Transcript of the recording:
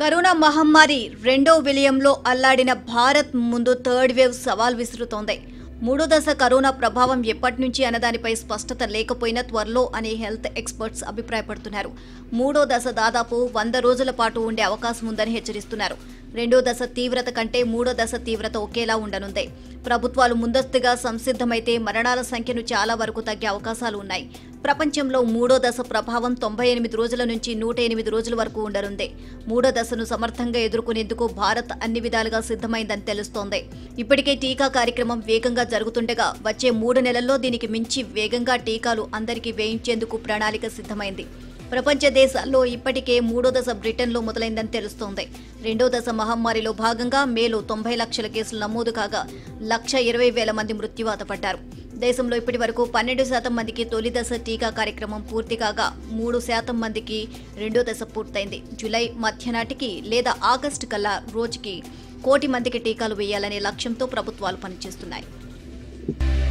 corona మహమ్మారి రెండో విలయంలో అల్లాడిన భారత్ ముందు థర్డ్ వేవ్ సవాల్ విసురుతోంది మూడో దశ కరోనా ప్రభావం ఎప్పటి నుంచి అన్నదానిపై స్పష్టత లేకపోయినా త్వరలో అని హెల్త్ ఎక్స్పర్ట్స్ అభిప్రాయపడుతున్నారు మూడో దశ దాదాపు వంద రోజుల పాటు ఉండే అవకాశం ఉందని హెచ్చరిస్తున్నారు రెండో దశ తీవ్రత కంటే మూడో దశ తీవ్రత ఒకేలా ఉండనుంది ప్రభుత్వాలు ముందస్తుగా సంసిద్ధమైతే మరణాల సంఖ్యను చాలా వరకు తగ్గే అవకాశాలు ఉన్నాయి ప్రపంచంలో మూడో దశ ప్రభావం తొంభై ఎనిమిది రోజుల నుంచి నూట ఎనిమిది రోజుల వరకు ఉండనుంది మూడో దశను సమర్థంగా ఎదుర్కొనేందుకు భారత్ అన్ని విధాలుగా సిద్ధమైందని తెలుస్తోంది ఇప్పటికే టీకా కార్యక్రమం వేగంగా జరుగుతుండగా వచ్చే మూడు నెలల్లో దీనికి మించి వేగంగా టీకాలు అందరికీ వేయించేందుకు ప్రణాళిక సిద్ధమైంది ప్రపంచ దేశాల్లో ఇప్పటికే మూడో దశ బ్రిటన్లో మొదలైందని తెలుస్తోంది రెండో దశ మహమ్మారిలో భాగంగా మేలో తొంభై లక్షల కేసులు నమోదు కాగా లక్ష ఇరవై వేల మంది మృత్యువాత పడ్డారు దేశంలో ఇప్పటి వరకు పన్నెండు శాతం మందికి తొలి దశ టీకా కార్యక్రమం పూర్తి కాగా మూడు శాతం మందికి రెండో దశ పూర్తయింది జూలై మధ్య నాటికి లేదా ఆగస్టు కల్లా రోజుకి కోటి మందికి టీకాలు వేయాలనే లక్ష్యంతో ప్రభుత్వాలు పనిచేస్తున్నాయి